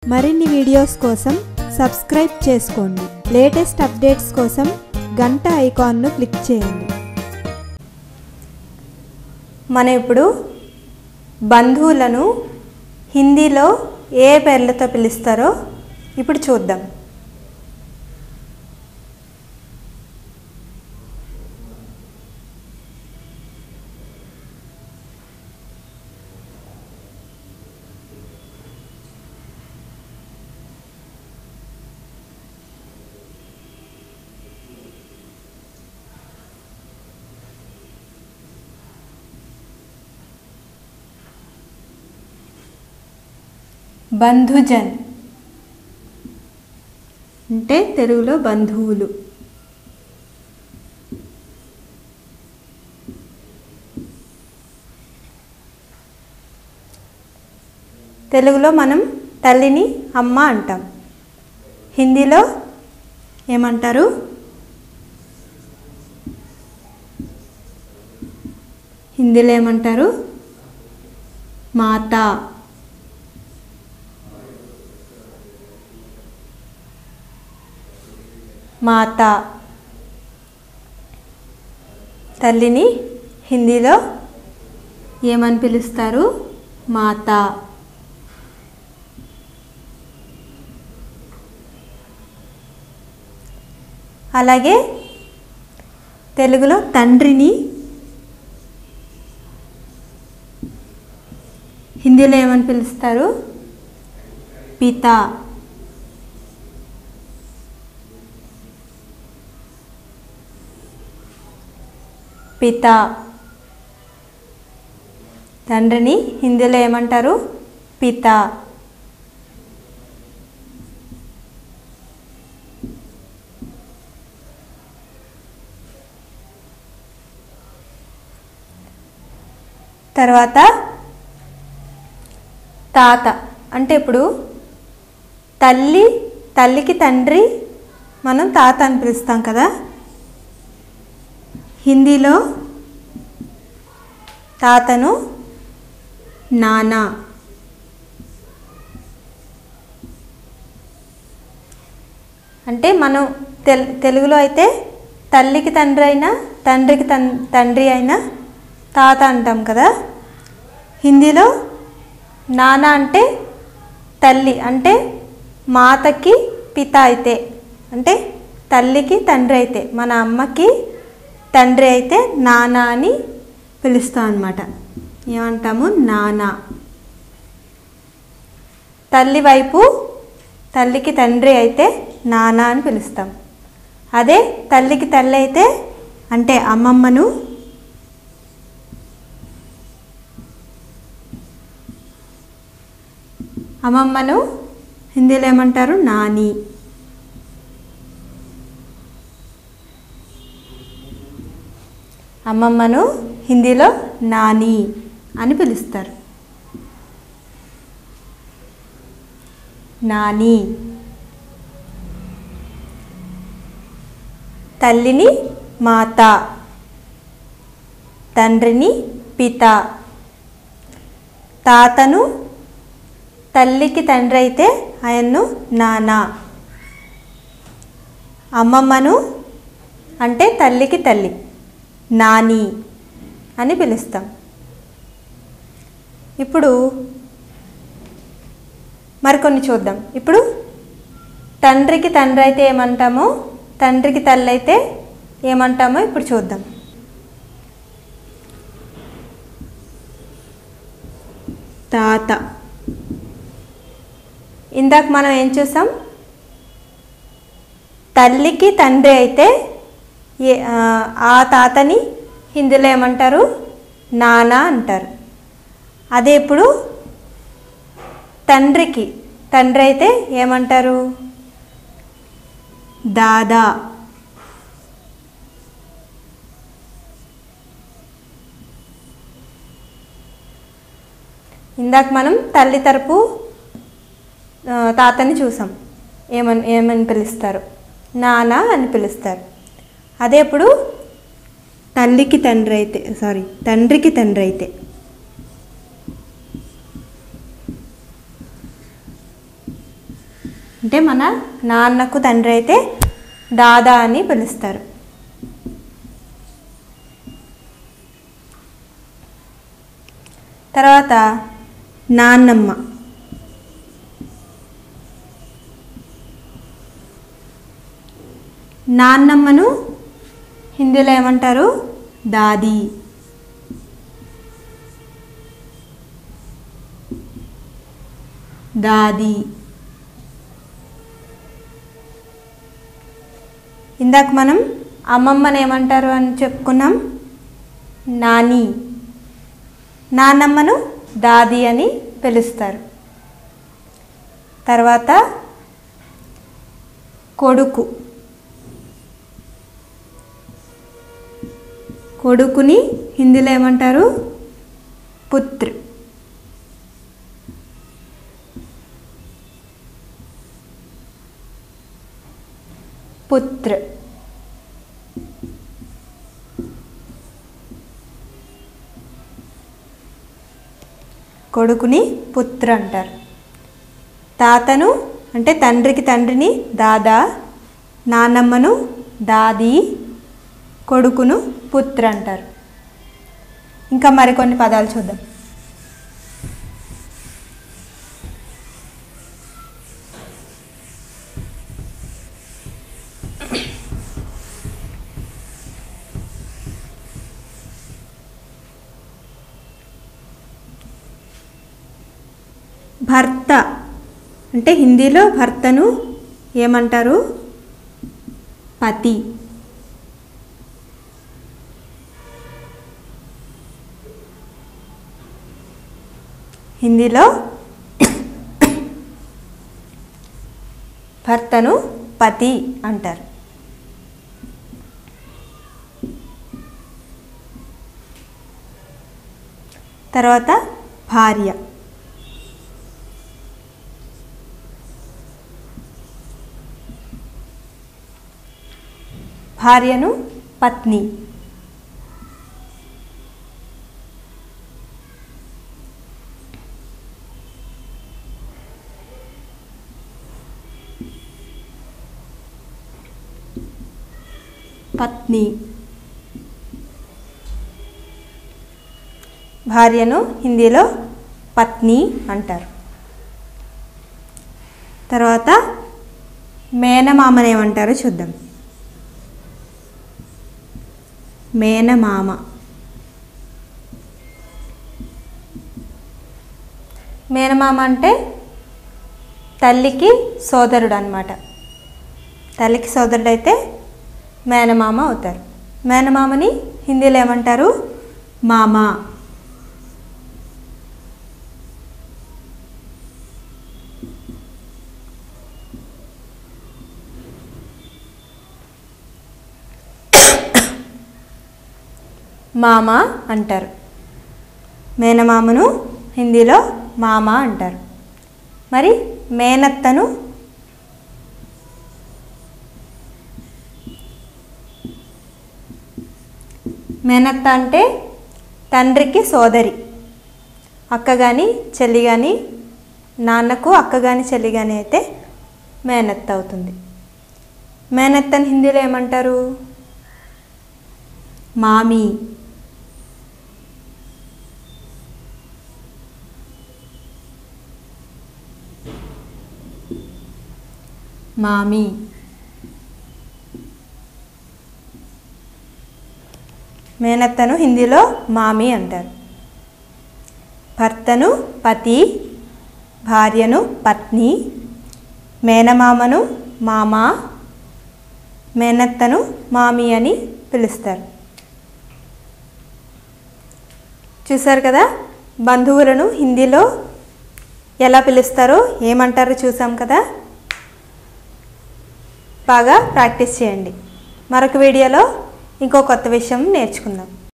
మరిన్ని వీడియోస్ కోసం సబ్స్క్రైబ్ చేసుకోండి లేటెస్ట్ అప్డేట్స్ కోసం గంట ఐకాన్ను క్లిక్ చేయండి మనం ఇప్పుడు బంధువులను హిందీలో ఏ పేర్లతో పిలుస్తారో ఇప్పుడు చూద్దాం బంధుజన్ అంటే తెలుగులో బంధువులు తెలుగులో మనం తల్లిని అమ్మ అంటాం హిందీలో ఏమంటారు హిందీలో ఏమంటారు మాత మాత తల్లిని హిందీలో ఏమని పిలుస్తారు మాత అలాగే తెలుగులో తండ్రిని హిందీలో ఏమని పిలుస్తారు పిత పిత తండ్రిని హిందీలో ఏమంటారు పిత తర్వాత తాత అంటే ఇప్పుడు తల్లి తల్లికి తండ్రి మనం తాత అని పిలుస్తాం కదా హిందీలో తాతను నానా అంటే మనం తెల్ తెలుగులో అయితే తల్లికి తండ్రి అయినా తండ్రికి తన్ తండ్రి అయినా తాత అంటాం కదా హిందీలో నాన్న అంటే తల్లి అంటే మాతకి పిత అయితే అంటే తల్లికి తండ్రి అయితే మన అమ్మకి తండ్రి అయితే నాన్న అని పిలుస్తాం అన్నమాట ఏమంటాము నాన్న తల్లి వైపు తల్లికి తండ్రి అయితే నాన్న అని పిలుస్తాం అదే తల్లికి తల్లి అయితే అంటే అమ్మమ్మను అమ్మమ్మను హిందీలో ఏమంటారు నాని అమ్మమ్మను హిందీలో నాని అని పిలుస్తారు నాని తల్లిని మాత తండ్రిని పిత తాతను తల్లికి తండ్రి అయితే ఆయన్ను నాన్న అమ్మమ్మను అంటే తల్లికి తల్లి నాని అని పిలుస్తాం ఇప్పుడు మరికొన్ని చూద్దాం ఇప్పుడు తండ్రికి తండ్రి అయితే ఏమంటామో తండ్రికి తల్లి అయితే ఏమంటామో ఇప్పుడు చూద్దాం తాత ఇందాక మనం ఏం చూసాం తల్లికి తండ్రి అయితే ఏ ఆ తాతని హిందీలో ఏమంటారు నాన్న అంటారు అదే ఇప్పుడు తండ్రికి తండ్రి అయితే ఏమంటారు దాదా ఇందాక మనం తల్లి తరపు ఆ, తాతని చూసాం ఏమని ఏమని పిలుస్తారు నాన్న అని పిలుస్తారు అదే ఇప్పుడు తల్లికి తండ్రి అయితే సారీ తండ్రికి తండ్రి అయితే అంటే మన నాన్నకు తండ్రి అయితే దాదా అని పిలుస్తారు తర్వాత నాన్నమ్మ నాన్నమ్మను హిందీలో ఏమంటారు దాది దాది ఇందాక మనం అమ్మమ్మని ఏమంటారు అని చెప్పుకున్నాం నాని నాన్నమ్మను దాది అని పిలుస్తారు తర్వాత కొడుకు కొడుకుని హిందీలో ఏమంటారు పుత్ర్ పుత్ర కొడుకుని పుత్ర అంటారు తాతను అంటే తండ్రికి తండ్రిని దాదా నానమ్మను దాది కొడుకును పుత్ర అంటారు ఇంకా మరికొన్ని పదాలు చూద్దాం భర్త అంటే హిందీలో భర్తను ఏమంటారు పతి హిందీలో భర్తను పతి అంటారు తర్వాత భార్య భార్యను పత్ని పత్ని భార్యను హిందీలో పత్ని అంటారు తర్వాత మేనమామని ఏమంటారో చూద్దాం మేనమామ మేనమామ అంటే తల్లికి సోదరుడు అనమాట తల్లికి సోదరుడు అయితే మేనమామ అవుతారు మేనమామని హిందీలో ఏమంటారు మామ మామ అంటారు మేనమామను హిందీలో మామ అంటారు మరి మేనత్తను మేనత్త అంటే తండ్రికి సోదరి అక్క కానీ చెల్లి కానీ నాన్నకు అక్క కానీ చెల్లి కానీ అయితే మేనత్త అవుతుంది మేనత్తని హిందీలో ఏమంటారు మామి మామి మేనత్తను హిందీలో మామి అంటారు భర్తను పతి భార్యను పత్ని మేనమామను మామ మేనత్తను మామి అని పిలుస్తారు చూసారు కదా బంధువులను హిందీలో ఎలా పిలుస్తారో ఏమంటారో చూసాం కదా బాగా ప్రాక్టీస్ చేయండి మరొక వీడియోలో ఇంకో కొత్త విషయం నేర్చుకుందాం